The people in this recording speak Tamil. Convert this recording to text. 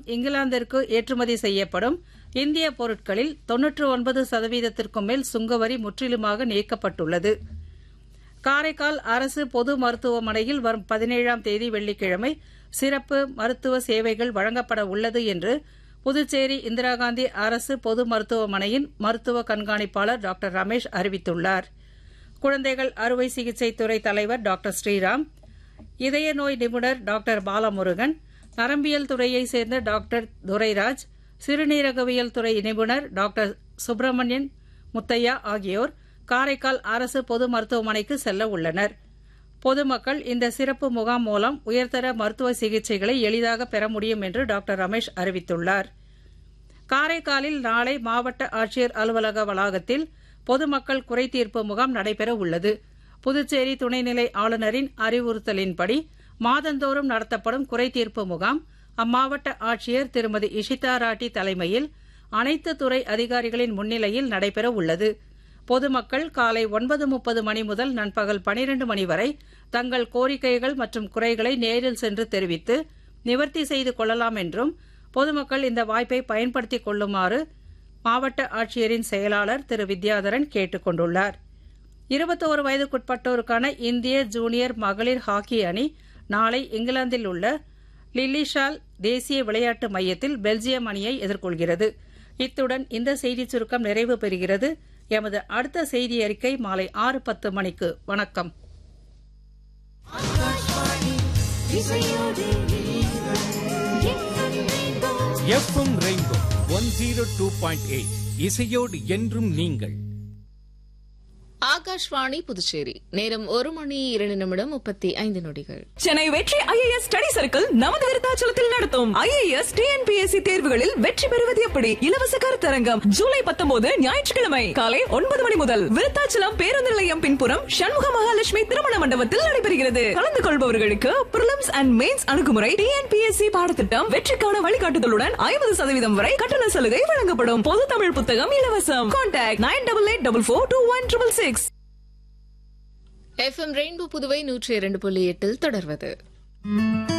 இங்கிலாந்திற்கு ஏற்றுமதி செய்யப்படும் இந்திய பொருட்களில் தொன்னூற்று ஒன்பது சதவீதத்திற்கும் மேல் சுங்கவரி முற்றிலுமாக நீக்கப்பட்டுள்ளது காரைக்கால் அரசு பொது மருத்துவமனையில் வரும் பதினேழாம் தேதி வெள்ளிக்கிழமை சிறப்பு மருத்துவ சேவைகள் வழங்கப்பட உள்ளது என்று புதுச்சேரி இந்திரா காந்தி அரசு பொது மருத்துவமனையின் மருத்துவ கண்காணிப்பாளர் டாக்டர் ரமேஷ் அறிவித்துள்ளார் குழந்தைகள் அறுவை சிகிச்சை துறை தலைவர் டாக்டர் ஸ்ரீராம் இதய நோய் நிபுணர் டாக்டர் பாலமுருகன் நரம்பியல் துறையைச் சேர்ந்த டாக்டர் துரைராஜ் சிறுநீரகவியல் துறை நிபுணர் டாக்டர் சுப்பிரமணியன் முத்தையா ஆகியோர் காரைக்கால் அரசு பொது மருத்துவமனைக்கு செல்ல உள்ளனர் பொதுமக்கள் இந்த சிறப்பு முகாம் மூலம் உயர்தர மருத்துவ சிகிச்சைகளை எளிதாக பெற முடியும் என்று டாக்டர் ரமேஷ் அறிவித்துள்ளார் காரைக்காலில் நாளை மாவட்ட ஆட்சியர் அலுவலக வளாகத்தில் பொதுமக்கள் குறைதீர்ப்பு முகாம் நடைபெற உள்ளது புதுச்சேரி துணைநிலை ஆளுநரின் அறிவுறுத்தலின்படி மாதந்தோறும் நடத்தப்படும் குறைதீர்ப்பு முகாம் அம்மாவட்ட ஆட்சியர் திருமதி இஷிதா ராட்டி தலைமையில் அனைத்து துறை அதிகாரிகளின் முன்னிலையில் நடைபெற உள்ளது பொதுமக்கள் காலை ஒன்பது முப்பது மணி முதல் நண்பகல் பனிரண்டு மணி வரை தங்கள் கோரிக்கைகள் மற்றும் குறைகளை நேரில் சென்று தெரிவித்து நிவர்த்தி செய்து கொள்ளலாம் என்றும் பொதுமக்கள் இந்த வாய்ப்பை பயன்படுத்திக் கொள்ளுமாறு மாவட்ட ஆட்சியரின் செயலாளர் திரு வித்யாதரன் கேட்டுக் கொண்டுள்ளார் இருபத்தோரு வயதுக்குட்பட்டோருக்கான இந்திய ஜூனியர் மகளிர் ஹாக்கி அணி நாளை இங்கிலாந்தில் உள்ள லில்லிஷால் தேசிய விளையாட்டு மையத்தில் பெல்ஜியம் அணியை எதிர்கொள்கிறது இத்துடன் இந்த செய்திச் சுருக்கம் நிறைவு பெறுகிறது எமது அடுத்த செய்தி அறிக்கை மாலை ஆறு பத்து மணிக்கு வணக்கம் FM rainbow one zero two point eight இசையோடு என்றும் நீங்கள் ஆகாஷ்வாணி புதுச்சேரி நேரம் ஒரு மணி இரண்டு நிமிடம் முப்பத்தி ஐந்து நொடிகள் சென்னை வெற்றி ஐஏஎஸ் ஸ்டடி சர்க்கிள் நமது விருத்தாச்சலத்தில் நடத்தும் ஐஏஎஸ் டிஎன்பிஎஸ்சி தேர்வுகளில் வெற்றி பெறுவது எப்படி இலவச கருத்தரங்கம் ஜூலை பத்தொன்பது ஞாயிற்றுக்கிழமை காலை ஒன்பது மணி முதல் விருத்தாச்சலம் பேருந்து நிலையம் பின்புறம் சண்முக மகாலட்சுமி திருமண மண்டபத்தில் நடைபெறுகிறது கலந்து கொள்பவர்களுக்கு பிரிலிம்ஸ் அண்ட் மெயின்ஸ் அணுகுமுறை டிஎன்பிஎஸ்சி பாடத்திட்டம் வெற்றிக்கான வழிகாட்டுதலுடன் ஐம்பது சதவீதம் வரை கட்டண சலுகை வழங்கப்படும் பொது தமிழ் புத்தகம் இலவசம் contact nine double eight double four two one triple six FM rainbow Puduvai நூற்றி இரண்டு புள்ளி எட்டில் தொடர்வது